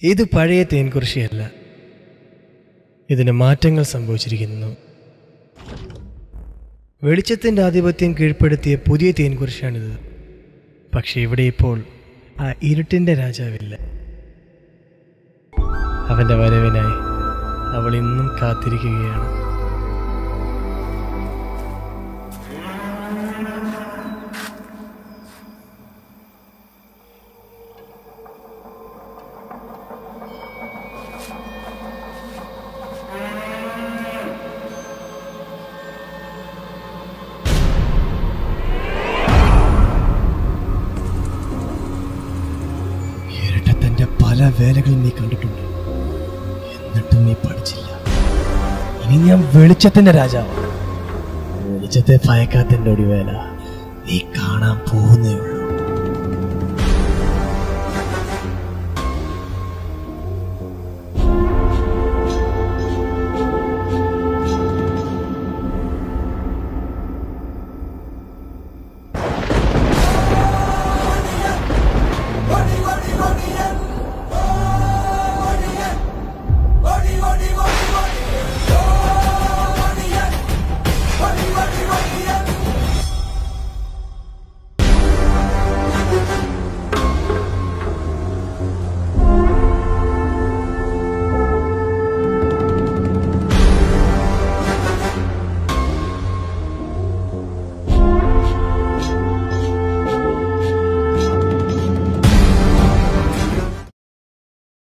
ഇത് പഴയ തേൻകുറിശിയല്ല ഇതിന് മാറ്റങ്ങൾ സംഭവിച്ചിരിക്കുന്നു വെളിച്ചത്തിൻ്റെ ആധിപത്യം കീഴ്പ്പെടുത്തിയ പുതിയ തേൻകുറിശാണിത് പക്ഷെ ഇവിടെ ഇപ്പോൾ ആ ഇരുട്ടിൻ്റെ രാജാവില്ല അവൻ്റെ വരവിനായി അവൾ ഇന്നും കാത്തിരിക്കുകയാണ് ഇരട്ടത്തന്റെ പല വേലകളും നീ കണ്ടിട്ടുണ്ട് എന്നിട്ടും നീ പഠിച്ചില്ല ഇനി ഞാൻ വെളിച്ചത്തിന്റെ രാജാവാണ് വെളിച്ചത്തെ ഭയക്കാത്തന്റെ ഒരു വേല നീ കാണാൻ പോകുന്നേ